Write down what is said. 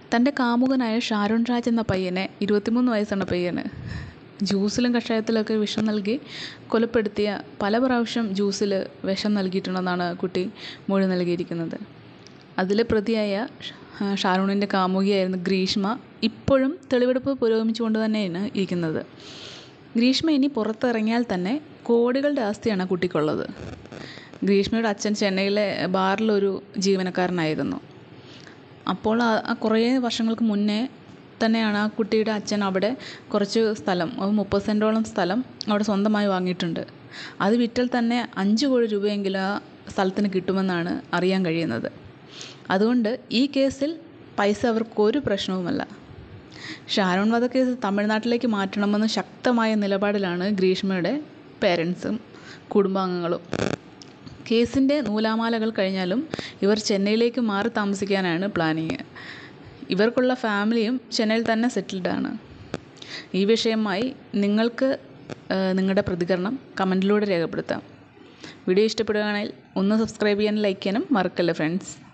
തൻ്റെ കാമുകനായ ഷാരോൺ രാജ് എന്ന പയ്യനെ ഇരുപത്തിമൂന്ന് വയസ്സാണ് പയ്യന് ജ്യൂസിലും കഷായത്തിലൊക്കെ വിഷം നൽകി കൊലപ്പെടുത്തിയ പല പ്രാവശ്യം ജ്യൂസിൽ വിഷം നൽകിയിട്ടുണ്ടെന്നാണ് കുട്ടി മൊഴി നൽകിയിരിക്കുന്നത് അതിലെ പ്രതിയായ ഷ- ഷാരൂണിൻ്റെ കാമുകിയായിരുന്ന ഗ്രീഷ്മ ഇപ്പോഴും തെളിവെടുപ്പ് പുരോഗമിച്ചുകൊണ്ട് തന്നെയാണ് ഇരിക്കുന്നത് ഗ്രീഷ്മ ഇനി പുറത്തിറങ്ങിയാൽ തന്നെ കോടികളുടെ ആസ്തിയാണ് ആ കുട്ടിക്കുള്ളത് ഗ്രീഷ്മയുടെ അച്ഛൻ ചെന്നൈയിലെ ബാറിലൊരു ജീവനക്കാരനായിരുന്നു അപ്പോൾ ആ- ആ കുറേ വർഷങ്ങൾക്ക് മുന്നേ തന്നെയാണ് ആ കുട്ടിയുടെ അച്ഛൻ അവിടെ കുറച്ച് സ്ഥലം ഒരു മുപ്പത് സെൻറ്റോളം സ്ഥലം അവിടെ സ്വന്തമായി വാങ്ങിയിട്ടുണ്ട് അത് വിറ്റാൽ തന്നെ അഞ്ച് കോടി രൂപയെങ്കിലും ആ സ്ഥലത്തിന് കിട്ടുമെന്നാണ് അറിയാൻ കഴിയുന്നത് അതുകൊണ്ട് ഈ കേസിൽ പൈസ അവർക്ക് ഒരു പ്രശ്നവുമല്ല ഷാരോൺ വധക്കേസ് തമിഴ്നാട്ടിലേക്ക് മാറ്റണമെന്ന് ശക്തമായ നിലപാടിലാണ് ഗ്രീഷ്മയുടെ പേരൻസും കുടുംബാംഗങ്ങളും കേസിൻ്റെ നൂലാമാലകൾ കഴിഞ്ഞാലും ഇവർ ചെന്നൈയിലേക്ക് മാറി താമസിക്കാനാണ് പ്ലാനിങ് ഇവർക്കുള്ള ഫാമിലിയും ചെന്നൈയിൽ തന്നെ സെറ്റിൽഡ് ആണ് ഈ വിഷയമായി നിങ്ങൾക്ക് ഏഹ്, നിങ്ങളുടെ പ്രതികരണം കമൻറ്റിലൂടെ രേഖപ്പെടുത്താം വീഡിയോ ഇഷ്ടപ്പെടുകയാണെങ്കിൽ ഒന്ന് സബ്സ്ക്രൈബ് ചെയ്യാനും ലൈക്ക് ചെയ്യാനും മറക്കല്ലേ ഫ്രണ്ട്സ്